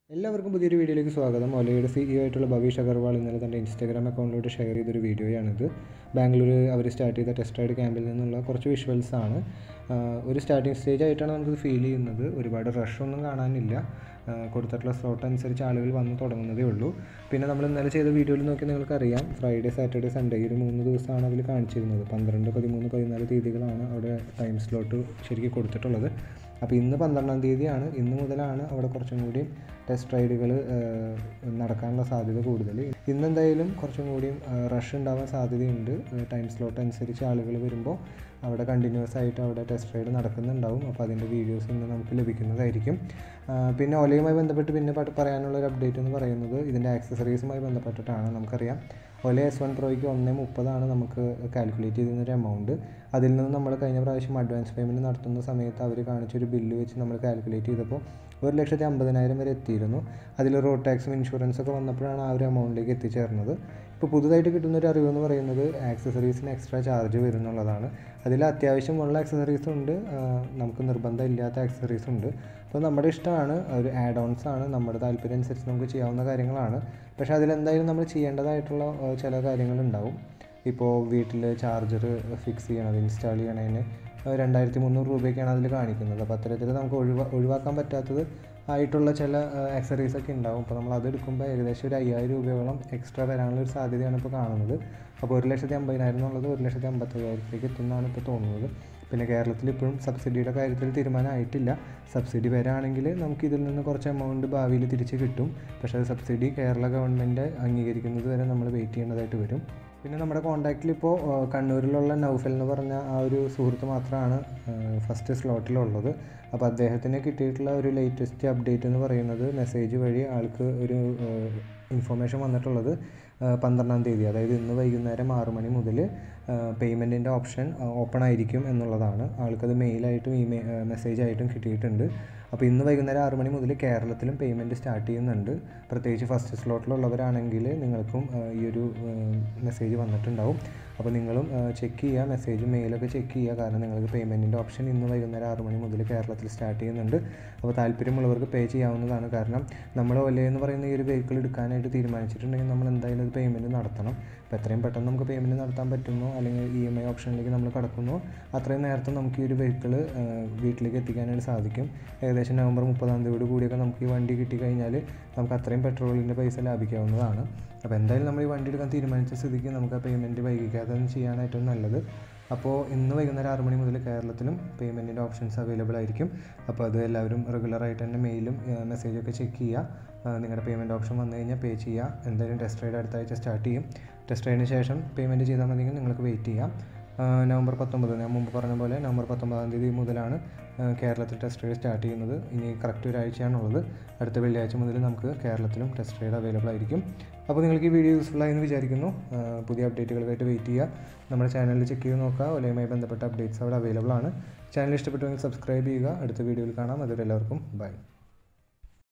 എല്ലാവർക്കും പുതിയൊരു വീഡിയോയിലേക്ക് സ്വാഗതം ഒലയുടെ സിഇഒ ആയിട്ടുള്ള ഭവീഷ് അഗർവാൾ ഇന്നലെ തൻ്റെ ഇൻസ്റ്റാഗ്രാം അക്കൗണ്ടിലൂടെ ഷെയർ ചെയ്തൊരു വീഡിയോയാണിത് ബാംഗ്ലൂർ അവർ സ്റ്റാർട്ട് ചെയ്ത ടെസ്റ്റ് റൈഡ് ക്യാമ്പിൽ നിന്നുള്ള കുറച്ച് വിഷ്വൽസ് ആണ് ആഹ് ഒരു സ്റ്റാർട്ടിംഗ് സ്റ്റേജ് ആയിട്ടാണ് നമുക്ക് ഫീൽ ചെയ്യുന്നത് ഒരുപാട് റഷ് ഒന്നും കാണാനില്ല ആഹ് കൊടുത്തിട്ടുള്ള സ്ലോട്ട് അനുസരിച്ച് ആളുകൾ വന്ന് തുടങ്ങുന്നതേ ഉള്ളൂ പിന്നെ നമ്മൾ ഇന്നലെ ചെയ്ത വീഡിയോയിൽ നോക്കി നിങ്ങൾക്കറിയാം ഫ്രൈഡേ സാറ്റർഡേ സൺഡേ ഈ ഒരു മൂന്ന് ദിവസമാണ് അതിൽ കാണിച്ചിരുന്നത് പന്ത്രണ്ട് പതിമൂന്ന് പതിനാല് തീയതികളാണ് അവിടെ ടൈം സ്ലോട്ട് ശരിക്കും കൊടുത്തിട്ടുള്ളത് അപ്പോൾ ഇന്ന് പന്ത്രണ്ടാം തീയതിയാണ് ഇന്ന് മുതലാണ് അവിടെ കുറച്ചും കൂടി ടെസ്റ്റ് റൈഡുകൾ നടക്കാനുള്ള സാധ്യത കൂടുതൽ ഇന്ന് എന്തായാലും കുറച്ചും കൂടിയും റഷ് ഉണ്ടാവാൻ സാധ്യതയുണ്ട് ടൈം സ്ലോട്ട് അനുസരിച്ച് ആളുകൾ വരുമ്പോൾ അവിടെ കണ്ടിന്യൂസ് ആയിട്ട് അവിടെ ടെസ്റ്റ് റൈഡ് നടക്കുന്നുണ്ടാവും അപ്പോൾ അതിൻ്റെ വീഡിയോസ് ഇന്ന് നമുക്ക് ലഭിക്കുന്നതായിരിക്കും ആ, പിന്നെ ഒലയുമായി ബന്ധപ്പെട്ട് പിന്നെ പ- പറയാനുള്ള ഒരു അപ്ഡേറ്റ് എന്ന് പറയുന്നത് ഇതിൻ്റെ ആക്സസറീസുമായി ബന്ധപ്പെട്ടിട്ടാണ് നമുക്കറിയാം ഒല എസ് വൺ പ്രോയ്ക്ക് ഒന്നേ മുപ്പതാണ് നമുക്ക് കാൽക്കുലേറ്റ് ചെയ്തിരുന്നൊരു എമൗണ്ട് അതിൽ നിന്ന് നമ്മൾ കഴിഞ്ഞ പ്രാവശ്യം അഡ്വാൻസ് പേയ്മെൻറ്റ് നടത്തുന്ന സമയത്ത് അവർ കാണിച്ചൊരു ബില്ല് വെച്ച് നമ്മൾ കാൽക്കുലേറ്റ് ചെയ്തപ്പോൾ ഒരു ലക്ഷത്തി അമ്പതിനായിരം വരെ എത്തിയിരുന്നു അതിൽ റോഡ് ടാക്സും ഇൻഷുറൻസ് ഒക്കെ വന്നപ്പോഴാണ് ആ ഒരു എമൗണ്ടിലേക്ക് എത്തിച്ചേർന്നത് ഇപ്പോൾ പുതുതായിട്ട് കിട്ടുന്ന ഒരു അറിവ് എന്ന് പറയുന്നത് ആക്സസറീസിന് എക്സ്ട്രാ ചാർജ് വരുന്നുള്ളതാണ് അതിൽ അത്യാവശ്യമുള്ള ആക്സസറീസും ഉണ്ട് ആ, നമുക്ക് നിർബന്ധമില്ലാത്ത ആക്സസറീസും ഉണ്ട് അപ്പോൾ നമ്മുടെ ഇഷ്ടമാണ് ഒരു ആഡ് ഓൺസ് ആണ് നമ്മുടെ താല്പര്യം അനുസരിച്ച് നമുക്ക് ചെയ്യാവുന്ന കാര്യങ്ങളാണ് പക്ഷേ അതിലെന്തായാലും നമ്മൾ ചെയ്യേണ്ടതായിട്ടുള്ള ആ, ചില കാര്യങ്ങളുണ്ടാവും ഇപ്പോൾ വീട്ടിൽ ചാർജർ ഫിക്സ് ചെയ്യണത് ഇൻസ്റ്റാൾ ചെയ്യണതിന് രണ്ടായിരത്തി മുന്നൂറ് രൂപയൊക്കെയാണ് അതിൽ കാണിക്കുന്നത് അപ്പോൾ അത്തരത്തിൽ നമുക്ക് ഒഴിവാ ഒഴിവാക്കാൻ പറ്റാത്തത് ആയിട്ടുള്ള ചില ആക്സറീസ് ഒക്കെ ഉണ്ടാവും അപ്പോൾ നമ്മൾ അത് എടുക്കുമ്പോൾ ഏകദേശം ഒരു അയ്യായിരം രൂപയോളം എക്സ്ട്രാ വരാനുള്ള ഒരു സാധ്യതയാണ് ഇപ്പോൾ കാണുന്നത് അപ്പോൾ ഒരു ലക്ഷത്തി അമ്പതിനായിരം എന്നുള്ളത് ഒരു ലക്ഷത്തി അമ്പത്തയ്യായിരത്തേക്ക് എത്തുന്നതാണ് ഇപ്പോൾ തോന്നുന്നത് പിന്നെ കേരളത്തിൽ ഇപ്പോഴും സബ്സിഡിയുടെ കാര്യത്തിൽ തീരുമാനമായിട്ടില്ല സബ്സിഡി വരാണെങ്കിൽ നമുക്ക് ഇതിൽ നിന്ന് കുറച്ച് എമൗണ്ട് ഭാവിയിൽ തിരിച്ച് കിട്ടും പക്ഷേ അത് സബ്സിഡി കേരള ഗവൺമെൻറ് അംഗീകരിക്കുന്നത് വരെ നമ്മൾ വെയിറ്റ് ചെയ്യേണ്ടതായിട്ട് വരും പിന്നെ നമ്മുടെ കോൺടാക്റ്റിൽ ഇപ്പോൾ കണ്ണൂരിലുള്ള നൗഫൽ എന്ന് പറഞ്ഞ ആ ഒരു സുഹൃത്ത് മാത്രമാണ് ഫസ്റ്റ് സ്ലോട്ടിലുള്ളത് അപ്പോൾ അദ്ദേഹത്തിന് കിട്ടിയിട്ടുള്ള ഒരു ലേറ്റസ്റ്റ് അപ്ഡേറ്റ് എന്ന് പറയുന്നത് മെസ്സേജ് വഴി ആൾക്ക് ഒരു ഇൻഫർമേഷൻ വന്നിട്ടുള്ളത് ആ, പന്ത്രണ്ടാം തീയതി അതായത് ഇന്ന് വൈകുന്നേരം ആറ് മണി മുതൽ പേയ്മെൻറ്റിൻ്റെ ഓപ്ഷൻ ഓപ്പൺ ആയിരിക്കും എന്നുള്ളതാണ് ആൾക്കത് മെയിലായിട്ടും ഇമെയിൽ മെസ്സേജ് ആയിട്ടും കിട്ടിയിട്ടുണ്ട് അപ്പോൾ ഇന്ന് വൈകുന്നേരം ആറ് മണി മുതൽ കേരളത്തിലും പേയ്മെൻറ്റ് സ്റ്റാർട്ട് ചെയ്യുന്നുണ്ട് പ്രത്യേകിച്ച് ഫസ്റ്റ് സ്ലോട്ടിലുള്ളവരാണെങ്കിൽ നിങ്ങൾക്കും ആ, ഈ ഒരു മെസ്സേജ് വന്നിട്ടുണ്ടാവും അപ്പോൾ നിങ്ങളും ചെക്ക് ചെയ്യുക മെസ്സേജ് മെയിലൊക്കെ ചെക്ക് ചെയ്യുക കാരണം നിങ്ങൾക്ക് പേയ്മെൻറ്റിൻ്റെ ഓപ്ഷൻ ഇന്ന് വൈകുന്നേരം ആറ് മണി മുതൽ കേരളത്തിൽ സ്റ്റാർട്ട് ചെയ്യുന്നുണ്ട് അപ്പോൾ താല്പര്യമുള്ളവർക്ക് പേ ചെയ്യാവുന്നതാണ് കാരണം നമ്മൾ ഒല എന്ന് പറയുന്ന ഈ ഒരു വെഹിക്കിൾ എടുക്കാനായിട്ട് തീരുമാനിച്ചിട്ടുണ്ടെങ്കിൽ നമ്മൾ എന്തായാലും അത് പേയ്മെൻറ്റ് നടത്തണം അപ്പോൾ എത്രയും പെട്ടെന്ന് നമുക്ക് പേയ്മെൻറ്റ് നടത്താൻ പറ്റുന്നോ അല്ലെങ്കിൽ ഇ എം ഐ ഓപ്ഷനിലേക്ക് നമ്മൾ കടക്കുന്നോ അത്രയും നേരത്തെ നമുക്ക് ഈ ഒരു വെഹിക്കിൾ വീട്ടിലേക്ക് എത്തിക്കാനായിട്ട് സാധിക്കും ഏകദേശം നവംബർ മുപ്പതാം തീയതിയോട് കൂടിയൊക്കെ നമുക്ക് ഈ വണ്ടി കിട്ടിക്കഴിഞ്ഞാൽ നമുക്ക് അത്രയും പെട്രോളിൻ്റെ പൈസ ലാഭിക്കാവുന്നതാണ് അപ്പോൾ എന്തായാലും നമ്മൾ ഈ വണ്ടി എടുക്കാൻ തീരുമാനിച്ച സ്ഥിതിക്ക് നമുക്ക് ആ പേയ്മെൻറ്റ് വൈകിക്കാതെ തന്നെ ചെയ്യാണ് ഏറ്റവും നല്ലത് അപ്പോൾ ഇന്ന് വൈകുന്നേരം ആറ് മണി മുതൽ കേരളത്തിലും പേയ്മെൻറ്റിൻ്റെ ഓപ്ഷൻസ് അവൈലബിൾ ആയിരിക്കും അപ്പോൾ അത് എല്ലാവരും റെഗുലറായിട്ട് തന്നെ മെയിലും മെസ്സേജൊക്കെ ചെക്ക് ചെയ്യുക നിങ്ങളുടെ പേയ്മെൻറ്റ് ഓപ്ഷൻ വന്നു കഴിഞ്ഞാൽ പേ ചെയ്യുക എന്തായാലും ടെസ്റ്റ് റൈഡ് അടുത്ത ആഴ്ച സ്റ്റാർട്ട് ചെയ്യും ടെസ്റ്റ് റൈഡിന് ശേഷം പേയ്മെൻറ്റ് ചെയ്താൽ മതിയെങ്കിൽ നിങ്ങൾക്ക് വെയിറ്റ് ചെയ്യാം ആ, നവംബർ പത്തൊമ്പത് ഞാൻ മുമ്പ് പറഞ്ഞ പോലെ നവംബർ പത്തൊമ്പതാം തീയതി മുതലാണ് ആ, കേരളത്തിൽ ടെസ്റ്റ് റൈഡ് സ്റ്റാർട്ട് ചെയ്യുന്നത് ഇനി കറക്റ്റ് ഒരാഴ്ചയാണുള്ളത് അടുത്ത വെള്ളിയാഴ്ച മുതൽ നമുക്ക് കേരളത്തിലും ടെസ്റ്റ് റൈഡ് അവൈലബിൾ ആയിരിക്കും അപ്പോൾ നിങ്ങൾക്ക് ഈ വീഡിയോ യൂസ്ഫുൾ ആയെന്ന് വിചാരിക്കുന്നു ആ, പുതിയ അപ്ഡേറ്റുകൾക്കായിട്ട് വെയിറ്റ് ചെയ്യുക നമ്മുടെ ചാനലിൽ ചെക്ക് ചെയ്ത് നോക്കുക ഒലയുമായി ബന്ധപ്പെട്ട അപ്ഡേറ്റ്സ് അവിടെ അവൈലബിൾ ആണ് ചാനൽ ഇഷ്ടപ്പെട്ടുവെങ്കിൽ സബ്സ്ക്രൈബ് ചെയ്യുക അടുത്ത വീഡിയോയിൽ കാണാം അതുവരെ എല്ലാവർക്കും ബൈ